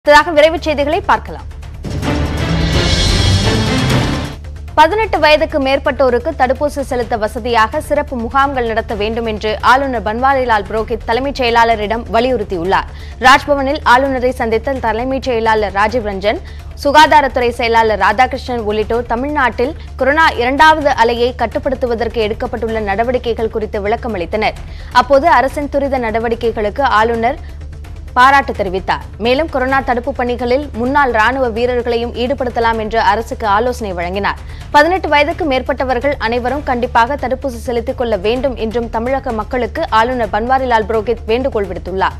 அடுத்ததாக விரைவுச் செய்திகளை பார்க்கலாம் பதினெட்டு வயதுக்கு மேற்பட்டோருக்கு தடுப்பூசி செலுத்த வசதியாக சிறப்பு முகாம்கள் நடத்த வேண்டும் என்று ஆளுநர் பன்வாரிலால் புரோஹித் தலைமைச் செயலாளரிடம் வலியுறுத்தியுள்ளார் ராஜ்பவனில் ஆளுநரை சந்தித்த தலைமைச் செயலாளர் ராஜீவ் ரஞ்சன் சுகாதாரத்துறை செயலாளர் ராதாகிருஷ்ணன் உள்ளிட்டோர் தமிழ்நாட்டில் கொரோனா இரண்டாவது அலையை கட்டுப்படுத்துவதற்கு எடுக்கப்பட்டுள்ள நடவடிக்கைகள் குறித்து விளக்கம் அளித்தனர் அப்போது அரசின் துரித நடவடிக்கைகளுக்கு ஆளுநர் பாராட்டு தெரிவித்தார் மேலும் கொரோனா தடுப்பு பணிகளில் முன்னாள் ராணுவ வீரர்களையும் ஈடுபடுத்தலாம் என்று அரசுக்கு ஆலோசனை வழங்கினார் பதினெட்டு வயதுக்கு மேற்பட்டவர்கள் அனைவரும் கண்டிப்பாக தடுப்பூசி செலுத்திக் கொள்ள வேண்டும் என்றும் தமிழக மக்களுக்கு ஆளுநர் பன்வாரிலால் புரோஹித் வேண்டுகோள் விடுத்துள்ளார்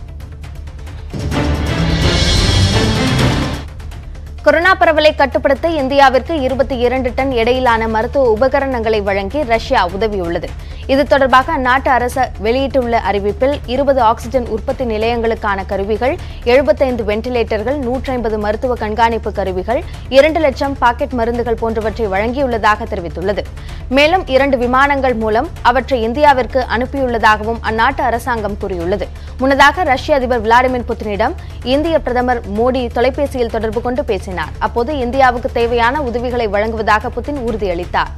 கொரோனா பரவலை கட்டுப்படுத்த இந்தியாவிற்கு இருபத்தி இரண்டு டன் எடையிலான மருத்துவ உபகரணங்களை வழங்கி ரஷ்யா உதவியுள்ளது இது தொடர்பாக அந்நாட்டு அரசு வெளியிட்டுள்ள அறிவிப்பில் இருபது ஆக்ஸிஜன் உற்பத்தி நிலையங்களுக்கான கருவிகள் எழுபத்தைந்து வெண்டிலேட்டர்கள் நூற்றி ஐம்பது மருத்துவ கண்காணிப்பு கருவிகள் இரண்டு லட்சம் பாக்கெட் மருந்துகள் போன்றவற்றை வழங்கியுள்ளதாக தெரிவித்துள்ளது மேலும் இரண்டு விமானங்கள் மூலம் அவற்றை இந்தியாவிற்கு அனுப்பியுள்ளதாகவும் அந்நாட்டு அரசாங்கம் கூறியுள்ளது முன்னதாக ரஷ்ய அதிபர் விளாடிமிர் புட்டினிடம் இந்திய பிரதமர் மோடி தொலைபேசியில் தொடர்பு கொண்டு பேசினார் அப்போது இந்தியாவுக்கு தேவையான உதவிகளை வழங்குவதாக புட்டின் உறுதியளித்தார்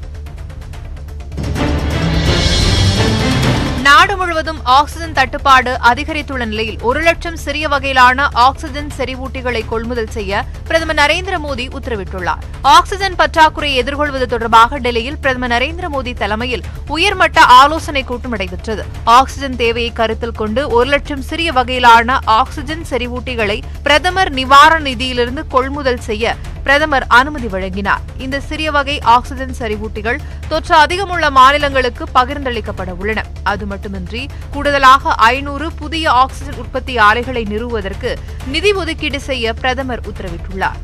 நாடு முழுவதும் ஆக்ஸிஜன் தட்டுப்பாடு அதிகரித்துள்ள நிலையில் ஒரு லட்சம் சிறிய வகையிலான ஆக்ஸிஜன் செறிவூட்டிகளை கொள்முதல் செய்ய பிரதமர் நரேந்திர மோடி உத்தரவிட்டுள்ளார் ஆக்ஸிஜன் பற்றாக்குறையை எதிர்கொள்வது தொடர்பாக டெல்லியில் பிரதமர் நரேந்திர மோடி தலைமையில் உயர்மட்ட ஆலோசனை கூட்டம் நடைபெற்றது ஆக்ஸிஜன் தேவையை கருத்தில் கொண்டு ஒரு லட்சம் சிறிய வகையிலான ஆக்ஸிஜன் செறிவூட்டிகளை பிரதமர் நிவாரண நிதியிலிருந்து கொள்முதல் செய்ய பிரதமர் அனுமதி வழங்கினார் இந்த சிறிய வகை ஆக்ஸிஜன் செறிவூட்டிகள் தொற்று அதிகமுள்ள மாநிலங்களுக்கு பகிர்ந்தளிக்கப்பட உள்ளன அது மட்டுமின்றி கூடுதலாக ஐநூறு புதிய ஆக்ஸிஜன் உற்பத்தி ஆலைகளை நிறுவுவதற்கு நிதி ஒதுக்கீடு செய்ய பிரதமர் உத்தரவிட்டுள்ளார்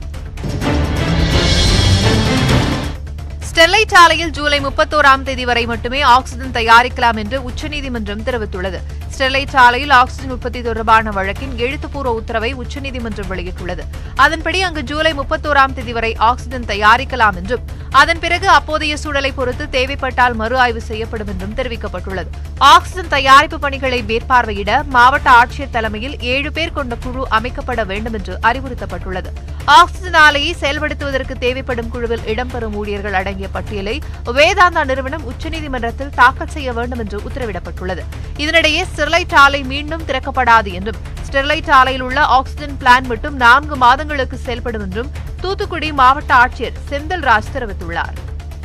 ஸ்டெர்லைட் ஆலையில் ஜூலை முப்பத்தோராம் தேதி வரை மட்டுமே ஆக்ஸிஜன் தயாரிக்கலாம் என்று உச்சநீதிமன்றம் தெரிவித்துள்ளது ஸ்டெர்லைட் ஆலையில் ஆக்ஸிஜன் உற்பத்தி தொடர்பான வழக்கின் எழுத்துப்பூர்வ உத்தரவை உச்சநீதிமன்றம் வெளியிட்டுள்ளது அதன்படி அங்கு ஜூலை முப்பத்தோராம் தேதி வரை ஆக்ஸிஜன் தயாரிக்கலாம் என்றும் அதன் பிறகு அப்போதைய சூழலை பொறுத்து தேவைப்பட்டால் மறு ஆய்வு செய்யப்படும் என்றும் தெரிவிக்கப்பட்டுள்ளது ஆக்ஸிஜன் தயாரிப்பு பணிகளை மேற்பார்வையிட மாவட்ட ஆட்சியர் தலைமையில் ஏழு பேர் கொண்ட குழு அமைக்கப்பட வேண்டும் என்று அறிவுறுத்தப்பட்டுள்ளது ஆக்ஸிஜன் ஆலையை செயல்படுத்துவதற்கு தேவைப்படும் குழுவில் இடம்பெறும் ஊழியர்கள் அடங்கிய பட்டியலை வேதாந்தா நிறுவனம் உச்சநீதிமன்றத்தில் தாக்கல் செய்ய வேண்டும் என்று உத்தரவிடப்பட்டுள்ளது இதனிடையே ஸ்டெர்லைட் ஆலை மீண்டும் திறக்கப்படாது என்றும் ஸ்டெர்லைட் ஆலையில் உள்ள ஆக்ஸிஜன் பிளான் மட்டும் நான்கு மாதங்களுக்கு செயல்படும் என்றும் தூத்துக்குடி மாவட்ட ஆட்சியர் செந்தில்ராஜ் தெரிவித்துள்ளார்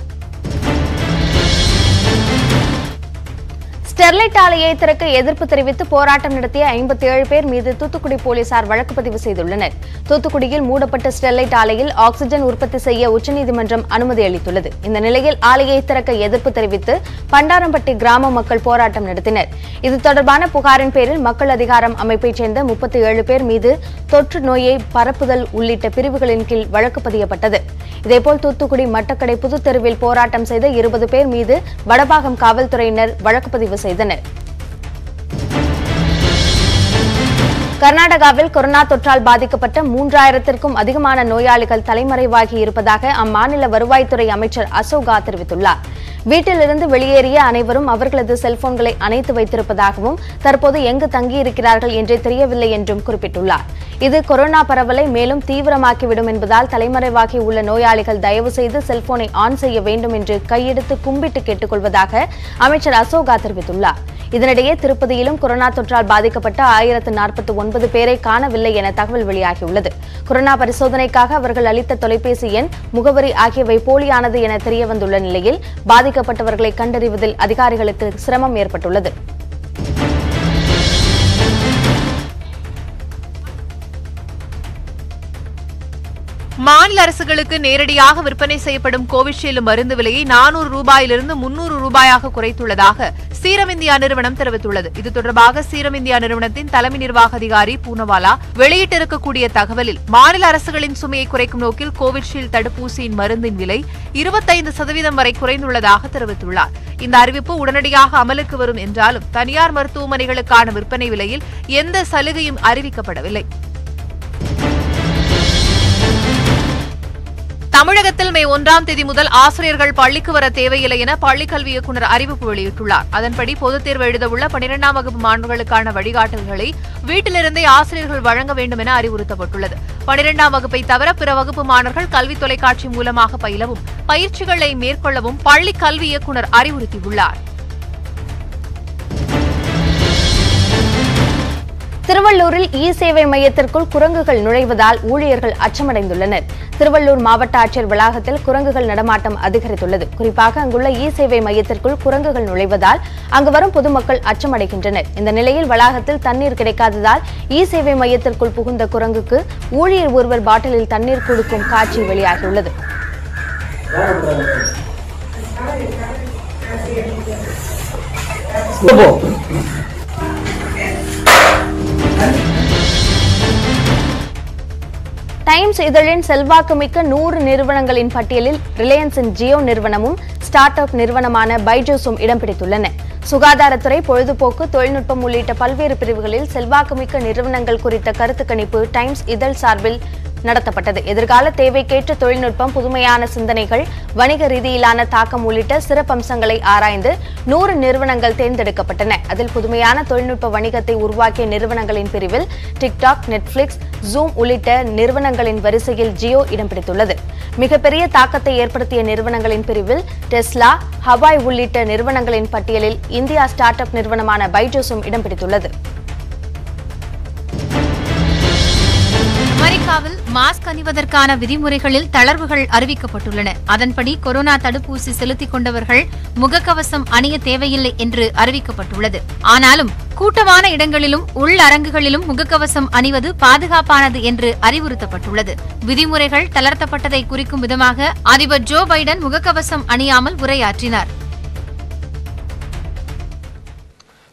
ஸ்டெர்லைட் ஆலையை திறக்க எதிர்ப்பு தெரிவித்து போராட்டம் நடத்திய ஐம்பத்தி ஏழு பேர் மீது தூத்துக்குடி போலீசார் வழக்கு பதிவு செய்துள்ளனர் தூத்துக்குடியில் மூடப்பட்ட ஸ்டெர்லைட் ஆலையில் ஆக்ஸிஜன் உற்பத்தி செய்ய உச்சநீதிமன்றம் அனுமதி அளித்துள்ளது இந்த நிலையில் ஆலையை திறக்க எதிர்ப்பு தெரிவித்து பண்டாரம்பட்டி கிராம மக்கள் போராட்டம் நடத்தினர் இது தொடர்பான புகாரின் பேரில் மக்கள் அதிகாரம் அமைப்பைச் சேர்ந்த முப்பத்தி ஏழு பேர் மீது தொற்று நோயை பரப்புதல் உள்ளிட்ட பிரிவுகளின் கீழ் வழக்கு பதியப்பட்டது இதேபோல் தூத்துக்குடி மட்டக்கடை புதுத்தெருவில் போராட்டம் செய்த இருபது பேர் மீது வடபாகம் காவல்துறையினர் வழக்கு பதிவு செய்தனர் கர்நாடகாவில் கொரோனா தொற்றால் பாதிக்கப்பட்ட மூன்றாயிரத்திற்கும் அதிகமான நோயாளிகள் தலைமறைவாகி இருப்பதாக அம்மாநில வருவாய்த்துறை அமைச்சர் அசோகா தெரிவித்துள்ளார் வீட்டிலிருந்து வெளியேறிய அனைவரும் அவர்களது செல்போன்களை அணைத்து வைத்திருப்பதாகவும் தற்போது எங்கு தங்கியிருக்கிறார்கள் என்றே தெரியவில்லை என்றும் குறிப்பிட்டுள்ளார் இது கொரோனா பரவலை மேலும் தீவிரமாக்கிவிடும் என்பதால் தலைமறைவாகி உள்ள நோயாளிகள் தயவு செய்து செல்போனை ஆன் செய்ய வேண்டும் என்று கையெடுத்து கும்பிட்டு கேட்டுக்கொள்வதாக அமைச்சர் அசோகா தெரிவித்துள்ளார் இதனிடையே திருப்பதியிலும் கொரோனா தொற்றால் பாதிக்கப்பட்ட ஆயிரத்து நாற்பத்தி ஒன்பது பேரை காணவில்லை என தகவல் வெளியாகியுள்ளது கொரோனா பரிசோதனைக்காக அவர்கள் அளித்த தொலைபேசி எண் முகவரி ஆகியவை போலியானது என தெரியவந்துள்ள நிலையில் பாதிக்கப்பட்டவர்களை கண்டறிவதில் அதிகாரிகளுக்கு சிரமம் ஏற்பட்டுள்ளது மாநில அரசுகளுக்கு நேரடியாக விற்பனை செய்யப்படும் கோவிஷீல்டு மருந்து விலையை நானூறு ரூபாயிலிருந்து முன்னூறு ரூபாயாக குறைத்துள்ளதாக சீரம் இந்தியா நிறுவனம் தெரிவித்துள்ளது இது தொடர்பாக சீரம் இந்தியா நிறுவனத்தின் தலைமை நிர்வாக அதிகாரி பூனவாலா வெளியிட்டிருக்கக்கூடிய தகவலில் மாநில அரசுகளின் சுமையை குறைக்கும் நோக்கில் கோவிஷீல்டு தடுப்பூசியின் மருந்தின் விலை இருபத்தைந்து சதவீதம் வரை குறைந்துள்ளதாக தெரிவித்துள்ளார் இந்த அறிவிப்பு உடனடியாக அமலுக்கு வரும் என்றாலும் தனியார் மருத்துவமனைகளுக்கான விற்பனை விலையில் எந்த சலுகையும் அறிவிக்கப்படவில்லை தமிழகத்தில் மே ஒன்றாம் தேதி முதல் ஆசிரியர்கள் பள்ளிக்கு வர தேவையில்லை என பள்ளிக்கல்வி இயக்குநர் அறிவிப்பு வெளியிட்டுள்ளார் அதன்படி பொதுத் தேர்வு எழுதவுள்ள பனிரெண்டாம் வகுப்பு மாணவர்களுக்கான வழிகாட்டல்களை வீட்டிலிருந்தே ஆசிரியர்கள் வழங்க வேண்டும் என அறிவுறுத்தப்பட்டுள்ளது பனிரெண்டாம் வகுப்பை தவிர பிற வகுப்பு மாணவர்கள் கல்வி தொலைக்காட்சி மூலமாக பயிலவும் பயிற்சிகளை மேற்கொள்ளவும் பள்ளி கல்வி இயக்குநர் அறிவுறுத்தியுள்ளார் திருவள்ளூரில் இ சேவை மையத்திற்குள் குரங்குகள் நுழைவதால் ஊழியர்கள் அச்சமடைந்துள்ளனர் திருவள்ளூர் மாவட்ட ஆட்சியர் வளாகத்தில் குரங்குகள் நடமாட்டம் அதிகரித்துள்ளது குறிப்பாக அங்குள்ள இ சேவை மையத்திற்குள் குரங்குகள் நுழைவதால் அங்கு வரும் பொதுமக்கள் அச்சமடைகின்றனர் இந்த நிலையில் வளாகத்தில் தண்ணீர் கிடைக்காததால் இ சேவை மையத்திற்குள் புகுந்த குரங்குக்கு ஊழியர் ஒருவர் பாட்டிலில் தண்ணீர் கொடுக்கும் காட்சி வெளியாகியுள்ளது டைம்ஸ் இதழின் செல்வாக்குமிக்க நூறு நிறுவனங்களின் பட்டியலில் ரிலையன்ஸின் ஜியோ நிறுவனமும் ஸ்டார்ட் அப் நிறுவனமான பைஜூஸும் இடம் பிடித்துள்ளன சுகாதாரத்துறை பொழுதுபோக்கு தொழில்நுட்பம் உள்ளிட்ட பல்வேறு பிரிவுகளில் செல்வாக்குமிக்க நிறுவனங்கள் குறித்த கருத்து கணிப்பு டைம்ஸ் இதழ் சார்பில் நடத்தப்பட்டது எதிர்கால தேவைக்கேற்ற தொழில்நுட்பம் புதுமையான சிந்தனைகள் வணிக ரீதியிலான தாக்கம் உள்ளிட்ட சிறப்பம்சங்களை ஆராய்ந்து நூறு நிறுவனங்கள் தேர்ந்தெடுக்கப்பட்டன அதில் புதுமையான தொழில்நுட்ப வணிகத்தை உருவாக்கிய நிறுவனங்களின் பிரிவில் டிக்டாக் நெட்ஃபிளிக்ஸ் ஜூம் உள்ளிட்ட நிறுவனங்களின் வரிசையில் ஜியோ இடம் பிடித்துள்ளது மிகப்பெரிய தாக்கத்தை ஏற்படுத்திய நிறுவனங்களின் பிரிவில் டெஸ்லா ஹவாய் உள்ளிட்ட நிறுவனங்களின் பட்டியலில் இந்தியா ஸ்டார்ட் அப் நிறுவனமான பைஜூஸும் இடம் பிடித்துள்ளது அமெரிக்காவில் மாஸ்க் அணிவதற்கான விதிமுறைகளில் தளர்வுகள் அறிவிக்கப்பட்டுள்ளன அதன்படி கொரோனா தடுப்பூசி செலுத்திக் கொண்டவர்கள் முகக்கவசம் அணிய தேவையில்லை என்று அறிவிக்கப்பட்டுள்ளது ஆனாலும் கூட்டமான இடங்களிலும் உள்ளரங்குகளிலும் முகக்கவசம் அணிவது பாதுகாப்பானது என்று அறிவுறுத்தப்பட்டுள்ளது விதிமுறைகள் தளர்த்தப்பட்டதை குறிக்கும் விதமாக அதிபர் ஜோ பைடன் முகக்கவசம் அணியாமல் உரையாற்றினார்